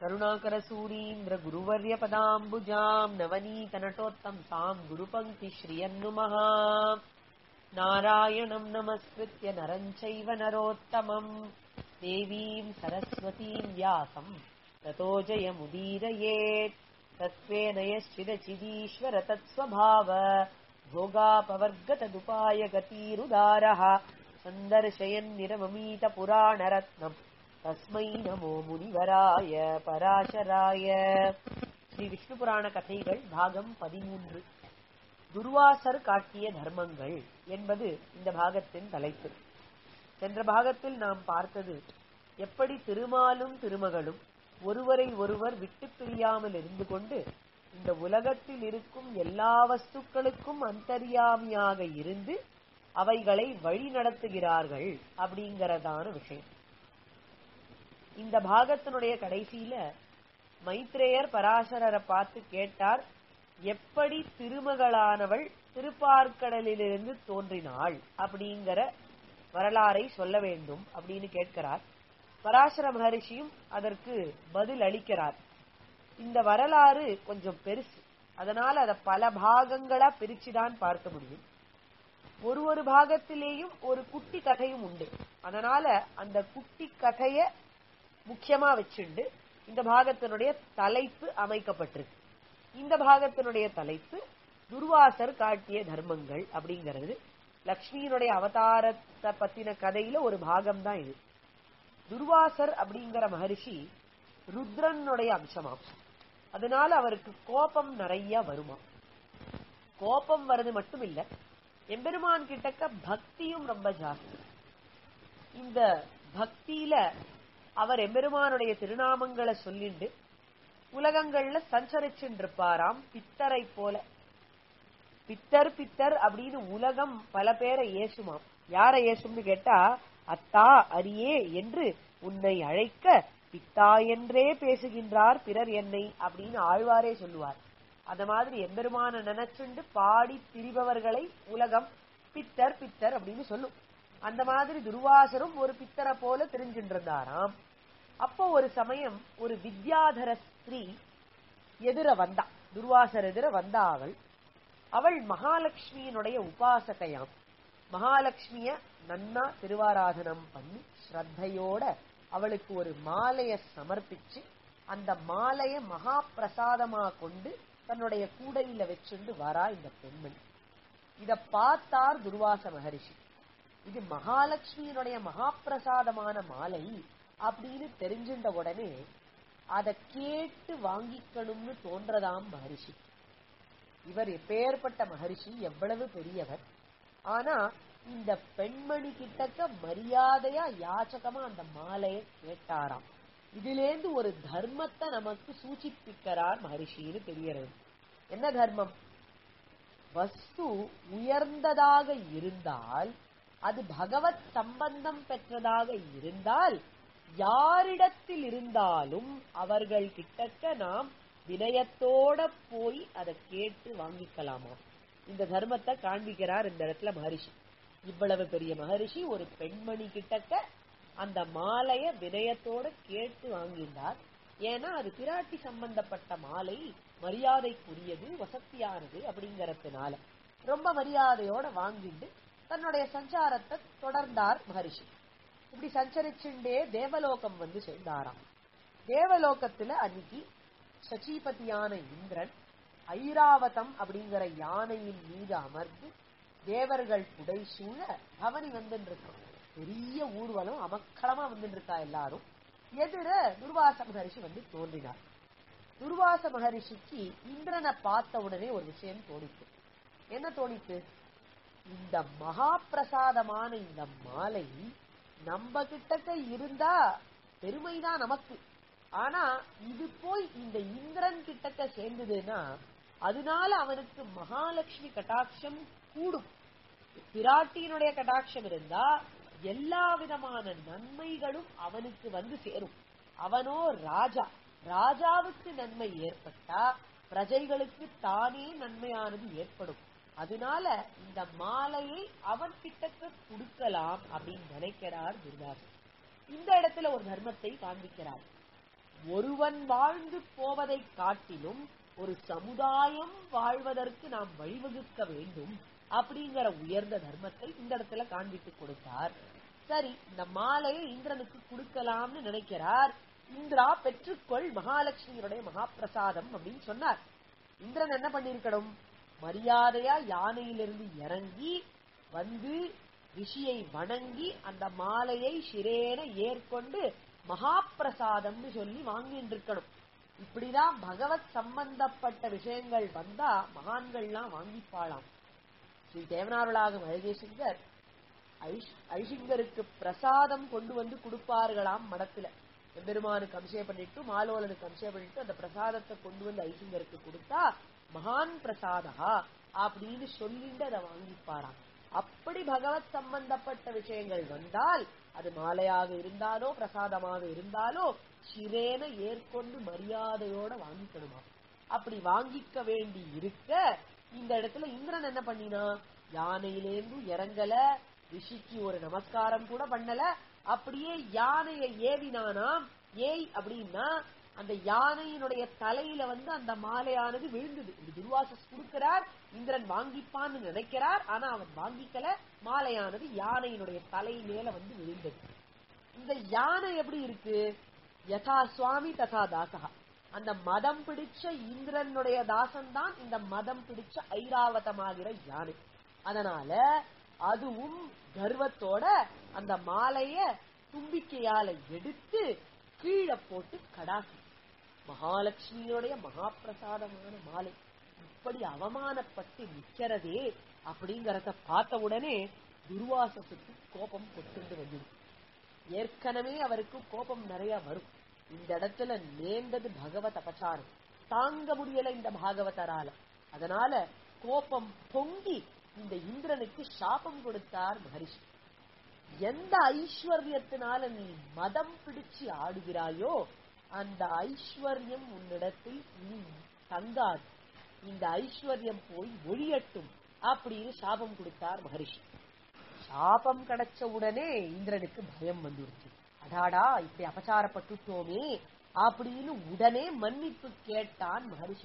करुणाकरसूरीन्द्र गुरुवर्यपदाम्बुजाम् नवनीतनटोत्तम् साम् गुरुपङ्क्तिश्रियन्नुमः नारायणम् नमस्कृत्य नरम् चैव नरोत्तमम् देवीम् सरस्वतीम् व्यासम् ततो जयमुदीरयेत् तत्त्वेन यश्चिदचिदीश्वर तत्स्वभाव भोगापवर्गतदुपाय गतीरुदारः सन्दर्शयन्निरममीतपुराणरत्नम् தஸ்மை நமோ முனிவராய பராசராய ஸ்ரீ விஷ்ணு புராண கதைகள் பாகம் பதிமூன்று துர்வாசர் காட்டிய தர்மங்கள் என்பது இந்த பாகத்தின் தலைப்பு சென்ற பாகத்தில் நாம் பார்த்தது எப்படி திருமாலும் திருமகளும் ஒருவரை ஒருவர் விட்டு பிரியாமல் இருந்து கொண்டு இந்த உலகத்தில் இருக்கும் எல்லா வஸ்துக்களுக்கும் அந்தரியாமியாக இருந்து அவைகளை வழி நடத்துகிறார்கள் அப்படிங்கறதான விஷயம் இந்த பாகத்தினுடைய கடைசியில மைத்ரேயர் பராசரரை பார்த்து கேட்டார் எப்படி திருமகளானவள் திருப்பார்க்கடலிலிருந்து தோன்றினாள் அப்படிங்கிற வரலாறை சொல்ல வேண்டும் அப்படின்னு கேட்கிறார் பராசர மகரிஷியும் அதற்கு பதில் அளிக்கிறார் இந்த வரலாறு கொஞ்சம் பெருசு அதனால அதை பல பாகங்களா பிரிச்சுதான் பார்க்க முடியும் ஒரு ஒரு பாகத்திலேயும் ஒரு குட்டி கதையும் உண்டு அதனால அந்த குட்டி கதைய முக்கியமா வச்சுண்டு இந்த பாகத்தினுடைய தலைப்பு அமைக்கப்பட்டிருக்கு இந்த பாகத்தினுடைய தலைப்பு துர்வாசர் காட்டிய தர்மங்கள் அப்படிங்கிறது லக்ஷ்மியினுடைய அவதாரத்தை பத்தின கதையில ஒரு பாகம் தான் இது துர்வாசர் அப்படிங்கிற மகரிஷி ருத்ரனுடைய அம்சமாம் அதனால அவருக்கு கோபம் நிறைய வருமா கோபம் வர்றது மட்டும் இல்ல எம்பெருமான் கிட்டக்க பக்தியும் ரொம்ப ஜாஸ்தி இந்த பக்தியில அவர் எம்பெருமானுடைய திருநாமங்களை சொல்லிண்டு உலகங்கள்ல சஞ்சரிச்சுட்டு இருப்பாராம் பித்தரை போல பித்தர் பித்தர் அப்படின்னு உலகம் பல பேரை ஏசுமாம் யார ஏசும்னு கேட்டா அத்தா அரியே என்று உன்னை அழைக்க பித்தா என்றே பேசுகின்றார் பிறர் என்னை அப்படின்னு ஆழ்வாரே சொல்லுவார் அத மாதிரி எம்பெருமான நினைச்சுண்டு பாடி திரிபவர்களை உலகம் பித்தர் பித்தர் அப்படின்னு சொல்லும் அந்த மாதிரி துர்வாசரும் ஒரு பித்தரை போல தெரிஞ்சுட்டு இருந்தாராம் அப்போ ஒரு சமயம் ஒரு வித்யாதர ஸ்திரீ எதிர வந்தா துர்வாசர் எதிர வந்தா அவள் அவள் மகாலட்சுமியினுடைய உபாசகையாம் மகாலட்சுமிய நன்னா திருவாராதனம் பண்ணி ஸ்ரத்தையோட அவளுக்கு ஒரு மாலைய சமர்ப்பிச்சு அந்த மாலைய மகா பிரசாதமா கொண்டு தன்னுடைய கூடையில வச்சுண்டு வரா இந்த பெண்மணி இத பார்த்தார் துர்வாச மகரிஷி இது மகாலட்சுமியினுடைய மகாப்பிரசாதமான மாலை அப்படின்னு தெரிஞ்சின்ற உடனே அதை கேட்டு வாங்கிக்கணும்னு தோன்றதாம் மகரிஷி இவர் எப்பேற்பட்ட மகரிஷி எவ்வளவு பெரியவர் ஆனா இந்த பெண்மணி கிட்டக்க மரியாதையா யாச்சகமா அந்த மாலைய கேட்டாராம் இதிலேந்து ஒரு தர்மத்தை நமக்கு சூச்சிப்பிக்கிறார் மகரிஷின்னு தெரியறது என்ன தர்மம் வஸ்து உயர்ந்ததாக இருந்தால் அது பகவத் சம்பந்தம் பெற்றதாக இருந்தால் யாரிடத்தில் இருந்தாலும் அவர்கள் கிட்டக்க நாம் வினயத்தோட போய் அதை கேட்டு வாங்கிக்கலாமா இந்த தர்மத்தை காண்பிக்கிறார் இந்த இடத்துல மகரிஷி இவ்வளவு பெரிய மகரிஷி ஒரு பெண்மணி கிட்டக்க அந்த மாலைய வினயத்தோட கேட்டு வாங்கினார் ஏன்னா அது பிராட்டி சம்பந்தப்பட்ட மாலை மரியாதைக்குரியது வசத்தியானது அப்படிங்கறதுனால ரொம்ப மரியாதையோட வாங்கிட்டு தன்னுடைய சஞ்சாரத்தை தொடர்ந்தார் மகரிஷி இப்படி சஞ்சரிச்சுண்டே தேவலோகம் வந்து சேர்ந்தாராம் தேவலோகத்துல அன்னைக்கு சச்சிபதியான இந்திரன் ஐராவதம் அப்படிங்கிற யானையின் மீது அமர்ந்து தேவர்கள் புடை சூழ பவனி வந்துட்டு இருக்கோம் பெரிய ஊர்வலம் அமக்களமா வந்துட்டு இருக்கா எல்லாரும் எதிர துர்வாச மகரிஷி வந்து தோன்றினார் துர்வாச மகரிஷிக்கு இந்திரனை பார்த்த உடனே ஒரு விஷயம் தோணித்து என்ன தோணித்து இந்த மகா பிரசாதமான இந்த மாலை நம்ம கிட்டக்க இருந்தா பெருமைதான் நமக்கு ஆனா இது போய் இந்த இந்திரன் கிட்டக்க சேர்ந்ததுன்னா அதனால அவனுக்கு மகாலட்சுமி கட்டாட்சம் கூடும் பிராட்டியினுடைய கட்டாட்சம் இருந்தா எல்லா விதமான நன்மைகளும் அவனுக்கு வந்து சேரும் அவனோ ராஜா ராஜாவுக்கு நன்மை ஏற்பட்டா பிரஜைகளுக்கு தானே நன்மையானது ஏற்படும் அதனால இந்த மாலையை அவன் கிட்டக்க கொடுக்கலாம் அப்படின்னு நினைக்கிறார் துர்காசன் இந்த இடத்துல ஒரு தர்மத்தை காண்பிக்கிறார் ஒருவன் வாழ்ந்து போவதைக் காட்டிலும் ஒரு சமுதாயம் வாழ்வதற்கு நாம் வழிவகுக்க வேண்டும் அப்படிங்கிற உயர்ந்த தர்மத்தை இந்த இடத்துல காண்பித்து கொடுத்தார் சரி இந்த மாலையை இந்திரனுக்கு கொடுக்கலாம்னு நினைக்கிறார் இந்திரா பெற்றுக்கொள் மகாலட்சுமியுடைய மகாபிரசாதம் அப்படின்னு சொன்னார் இந்திரன் என்ன பண்ணிருக்கணும் மரியாதையா யானையிலிருந்து இறங்கி வந்து ரிஷியை வணங்கி அந்த மாலையை சிரேன ஏற்கொண்டு மகாபிரசாதம்னு சொல்லி வாங்கிட்டு இருக்கணும் இப்படிதான் பகவத் சம்பந்தப்பட்ட விஷயங்கள் வந்தா மகான்கள்லாம் வாங்கிப்பாளாம் ஸ்ரீ தேவனாருளாகும் அழகேசிங்கர் ஐஷ்- ஐஷிங்கருக்கு பிரசாதம் கொண்டு வந்து கொடுப்பார்களாம் மடத்துல எம்பெருமானுக்கு அபிஷேகம் பண்ணிட்டு மாலோலனுக்கு அபிஷேகம் பண்ணிட்டு அந்த பிரசாதத்தை கொண்டு வந்து ஐசிங்கருக்கு கொடுத்தா மகான் பிரசாதா அப்படின்னு சொல்லிட்டு அதை வாங்கிப்பாராம் அப்படி பகவத் சம்பந்தப்பட்ட விஷயங்கள் வந்தால் அது மாலையாக இருந்தாலோ பிரசாதமாக இருந்தாலோ சிரேன ஏற்கொண்டு மரியாதையோட வாங்கிக்கணுமா அப்படி வாங்கிக்க வேண்டி இருக்க இந்த இடத்துல இந்திரன் என்ன பண்ணினா யானையிலேந்து இறங்கல ரிஷிக்கு ஒரு நமஸ்காரம் கூட பண்ணல அப்படியே யானையை ஏவினானாம் ஏய் அப்படின்னா அந்த யானையினுடைய தலையில வந்து அந்த மாலையானது விழுந்தது இது துர்வாசஸ் கொடுக்கிறார் இந்திரன் வாங்கிப்பான்னு நினைக்கிறார் ஆனா அவன் வாங்கிக்கல மாலையானது யானையினுடைய தலை மேல வந்து விழுந்தது இந்த யானை எப்படி இருக்கு யதா சுவாமி ததா தாசகா அந்த மதம் பிடிச்ச இந்திரனுடைய தாசன் தான் இந்த மதம் பிடிச்ச ஐராவதமாகிற யானை அதனால அதுவும் கர்வத்தோட அந்த மாலைய தும்பிக்கையால எடுத்து கீழே போட்டு கடாசி மகாலட்சுமியோடைய மகாபிரசாதமான மாலை இப்படி அவமானப்பட்டு நிக்கிறதே அப்படிங்கறத பார்த்த உடனே துர்வாசத்துக்கு கோபம் கொண்டு வந்தது ஏற்கனவே அவருக்கு கோபம் நிறைய வரும் இந்த இடத்துல நேர்ந்தது பகவத் அபச்சாரம் தாங்க முடியல இந்த பாகவதரால அதனால கோபம் பொங்கி இந்த இந்திரனுக்கு சாபம் கொடுத்தார் மகரிஷி எந்த ஐஸ்வர்யத்தினால நீ மதம் பிடிச்சு ஆடுகிறாயோ அந்த ஐஸ்வர்யம் உன்னிடத்தில் நீ தங்காது இந்த ஐஸ்வர்யம் போய் ஒழியட்டும் அப்படின்னு சாபம் கொடுத்தார் மகரிஷி சாபம் கிடைச்ச உடனே இந்திரனுக்கு பயம் வந்துருச்சு அடாடா இப்படி அபச்சாரப்பட்டுட்டோமே அப்படின்னு உடனே மன்னிப்பு கேட்டான் மகரிஷி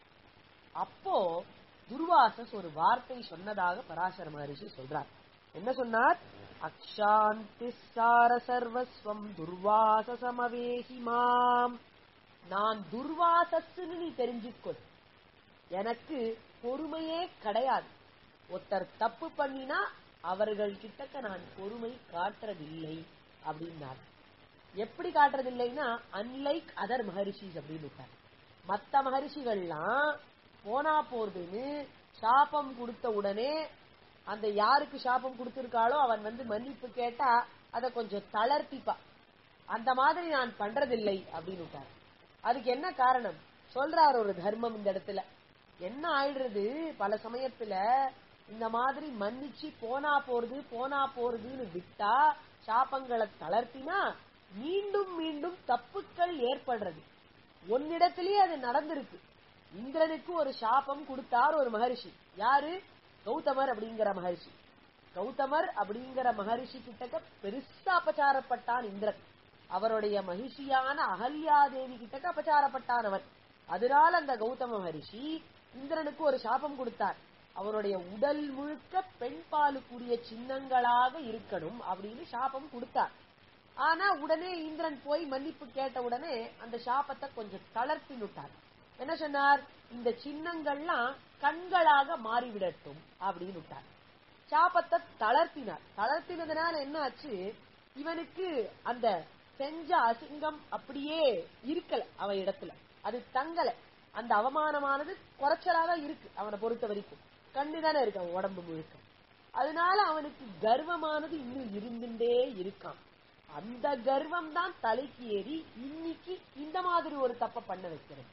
அப்போ துர்வாசஸ் ஒரு வார்த்தை சொன்னதாக பராசர மகரிஷி சொல்றார் என்ன சொன்னார் அக்ஷாந்தி சார சர்வஸ்வம் துர்வாசசமவேசி மாம் நான் துர்வாசஸ்ன்னு நீ தெரிஞ்சுக்கொள் எனக்கு பொறுமையே கிடையாது ஒருத்தர் தப்பு பண்ணினா அவர்கள் கிட்டக்க நான் பொறுமை காட்டுறதில்லை அப்படின்னார் எப்படி காட்டுறதில்லைன்னா அன்லைக் அதர் மகரிஷிஸ் அப்படின்னு விட்டார். மத்த மகரிஷிகள்லாம் போனா போறதுன்னு சாபம் கொடுத்த உடனே அந்த யாருக்கு சாபம் கொடுத்திருக்காளோ அவன் வந்து மன்னிப்பு கேட்டா அதை கொஞ்சம் தளர்த்திப்பா அந்த மாதிரி நான் பண்றதில்லை அப்படின்னு விட்டார். அதுக்கு என்ன காரணம் சொல்றார் ஒரு தர்மம் இந்த இடத்துல என்ன ஆயிடுறது பல சமயத்துல இந்த மாதிரி மன்னிச்சு போனா போறது போனா போறதுன்னு விட்டா சாபங்களை தளர்த்தினா மீண்டும் மீண்டும் தப்புக்கள் ஏற்படுறது ஒன்னிடத்திலேயே அது நடந்திருக்கு இந்திரனுக்கு ஒரு சாபம் கொடுத்தார் ஒரு மகரிஷி யாரு கௌதமர் அப்படிங்கிற மகரிஷி கௌதமர் அப்படிங்கிற மகரிஷி கிட்டக்க பெருசா அபச்சாரப்பட்டான் இந்திரன் அவருடைய மகிழ்ச்சியான அகல்யாதேவி கிட்டக்க அபச்சாரப்பட்டான் அவர் அதனால அந்த கௌதம மகரிஷி இந்திரனுக்கு ஒரு சாபம் கொடுத்தார் அவருடைய உடல் முழுக்க பெண் பாலுக்குரிய சின்னங்களாக இருக்கணும் அப்படின்னு சாபம் கொடுத்தார் ஆனா உடனே இந்திரன் போய் மன்னிப்பு கேட்ட உடனே அந்த சாபத்தை கொஞ்சம் தளர்த்தி விட்டார் என்ன சொன்னார் இந்த சின்னங்கள்லாம் கண்களாக மாறிவிடட்டும் அப்படின்னு விட்டார் சாபத்தை தளர்த்தினார் தளர்த்தினதுனால என்ன ஆச்சு இவனுக்கு அந்த செஞ்ச அசிங்கம் அப்படியே இருக்கல அவன் இடத்துல அது தங்கல அந்த அவமானமானது குறைச்சலாதான் இருக்கு அவனை பொறுத்த வரைக்கும் கண்ணு தானே இருக்கு அவன் உடம்பு முழுக்க அதனால அவனுக்கு கர்வமானது இன்னும் இருந்துட்டே இருக்கான் அந்த கர்வம் தான் தலைக்கு ஏறி இன்னைக்கு இந்த மாதிரி ஒரு தப்ப பண்ண வைக்கிறது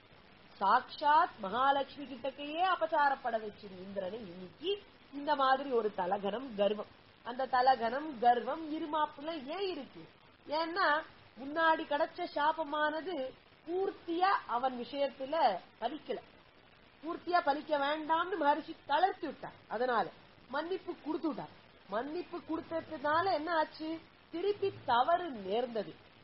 சாட்சாத் மகாலட்சுமி கிட்டக்கையே அபச்சாரப்பட வச்சிரு இந்திரனை இன்னைக்கு இந்த மாதிரி ஒரு தலகனம் கர்வம் அந்த தலகனம் கர்வம் இருமாப்புல ஏன் இருக்கு ஏன்னா முன்னாடி கிடைச்ச சாபமானது பூர்த்தியா அவன் விஷயத்துல பலிக்கல பூர்த்தியா பலிக்க வேண்டாம்னு மகரிஷி தளர்த்தி விட்டார் அதனால மன்னிப்பு கொடுத்து விட்டார் மன்னிப்பு கொடுத்ததுனால என்ன ஆச்சு திருப்பி தவறு நேர்ந்தது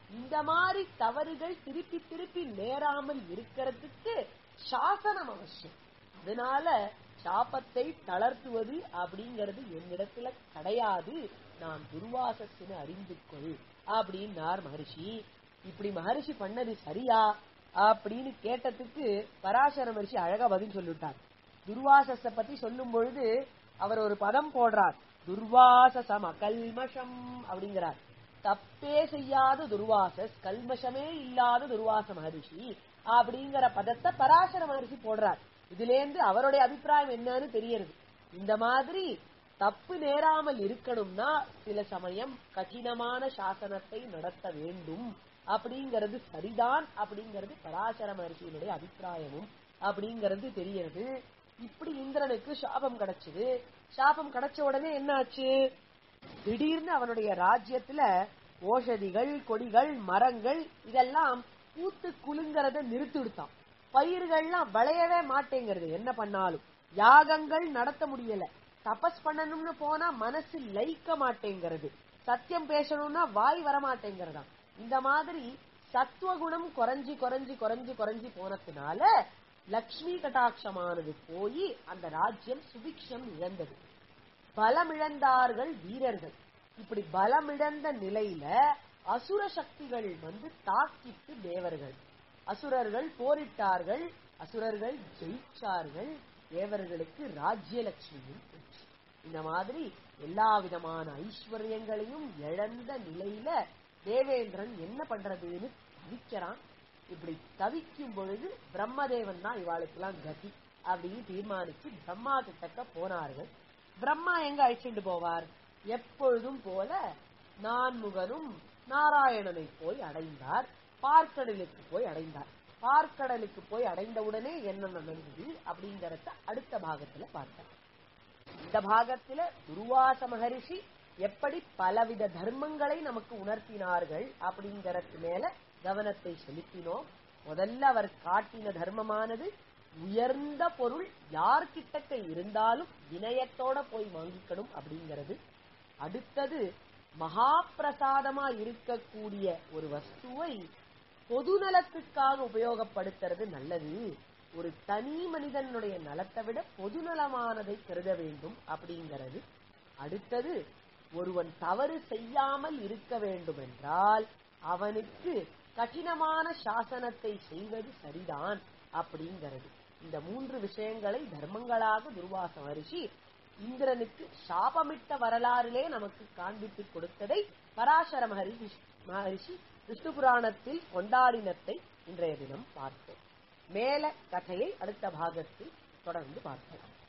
இந்த மாதிரி தவறுகள் திருப்பி திருப்பி நேராமல் இருக்கிறதுக்கு சாசனம் அவசியம் அதனால சாபத்தை தளர்த்துவது அப்படிங்கிறது என்னிடத்துல கிடையாது நான் துர்வாசஸ்னு அறிந்து கொள் அப்படின்னார் மகரிஷி இப்படி மகரிஷி பண்ணது சரியா அப்படின்னு கேட்டதுக்கு பராசர மகரிஷி அழகா பதில் சொல்லிட்டார் துர்வாசஸ பத்தி சொல்லும் பொழுது அவர் ஒரு பதம் போடுறார் துர்வாசசம் அகல்மஷம் அப்படிங்கிறார் தப்பே செய்யாத துர்வாசஸ் கல்மஷமே இல்லாத துர்வாச மகரிஷி அப்படிங்கிற பதத்தை பராசர மகரிஷி போடுறார் இதுலேருந்து அவருடைய அபிப்பிராயம் என்னன்னு தெரியறது இந்த மாதிரி தப்பு நேராமல் இருக்கணும்னா சில சமயம் கடினமான சாசனத்தை நடத்த வேண்டும் அப்படிங்கிறது சரிதான் அப்படிங்கிறது பராசர மகர்ஷியினுடைய அபிப்பிராயமும் அப்படிங்கிறது தெரியறது இப்படி இந்திரனுக்கு சாபம் கிடைச்சது சாபம் கிடைச்ச உடனே என்னாச்சு திடீர்னு அவனுடைய ராஜ்யத்துல ஓஷதிகள் கொடிகள் மரங்கள் இதெல்லாம் பூத்து குலுங்கறத நிறுத்தி விடுத்தான் பயிர்கள்லாம் விளையவே மாட்டேங்கிறது என்ன பண்ணாலும் யாகங்கள் நடத்த முடியல தபஸ் பண்ணணும்னு போனா மனசு லயிக்க மாட்டேங்கிறது சத்தியம் பேசணும்னா வாய் வர மாட்டேங்கிறதா இந்த மாதிரி சத்துவகுணம் குறைஞ்சி குறைஞ்சி குறைஞ்சி குறைஞ்சி போனதுனால லக்ஷ்மி கட்டாட்சமானது போய் அந்த ராஜ்யம் சுபிக்ஷம் இழந்தது பலமிழந்தார்கள் வீரர்கள் இப்படி பலமிழந்த நிலையில அசுர சக்திகள் வந்து தாக்கிட்டு தேவர்கள் அசுரர்கள் போரிட்டார்கள் அசுரர்கள் ஜெயிச்சார்கள் தேவர்களுக்கு ராஜ்யலட்சுமியும் பெற்று இந்த மாதிரி எல்லா விதமான ஐஸ்வர்யங்களையும் இழந்த நிலையில தேவேந்திரன் என்ன பண்றதுன்னு தவிக்கிறான் இப்படி தவிக்கும் பொழுது பிரம்மதேவன் தான் இவாளுக்கெல்லாம் கதி அப்படின்னு தீர்மானிச்சு பிரம்மா கிட்டக்க போனார்கள் பிரம்மா எங்க அழைச்சிட்டு போவார் எப்பொழுதும் போல நான்முகனும் நாராயணனை போய் அடைந்தார் பார்க்கடலுக்கு போய் அடைந்தார் பார்க்கடலுக்கு போய் அடைந்தவுடனே என்ன நடந்தது அப்படிங்கறத அடுத்த பாகத்துல பார்த்தோம் இந்த பாகத்துல துர்வாச மகரிஷி எப்படி பலவித தர்மங்களை நமக்கு உணர்த்தினார்கள் அப்படிங்கறது மேல கவனத்தை செலுத்தினோம் முதல்ல அவர் காட்டின தர்மமானது உயர்ந்த பொருள் யார்கிட்டக்க இருந்தாலும் வினயத்தோட போய் வாங்கிக்கணும் அப்படிங்கிறது அடுத்தது மகா பிரசாதமா இருக்கக்கூடிய ஒரு வஸ்துவை பொதுநலத்துக்காக உபயோகப்படுத்துறது நல்லது ஒரு தனி மனிதனுடைய நலத்தை விட பொதுநலமானதை கருத வேண்டும் அப்படிங்கிறது அடுத்தது ஒருவன் தவறு செய்யாமல் இருக்க வேண்டும் என்றால் அவனுக்கு கடினமான சாசனத்தை செய்வது சரிதான் அப்படிங்கிறது இந்த மூன்று விஷயங்களை தர்மங்களாக துர்வாச மகரிஷி இந்திரனுக்கு சாபமிட்ட வரலாறிலே நமக்கு காண்பித்து கொடுத்ததை பராசர மகரிஷி மகரிஷி விஷ்ணு புராணத்தில் கொண்டாடினத்தை இன்றைய தினம் பார்த்தோம் மேல கதையை அடுத்த பாகத்தில் தொடர்ந்து பார்க்கலாம்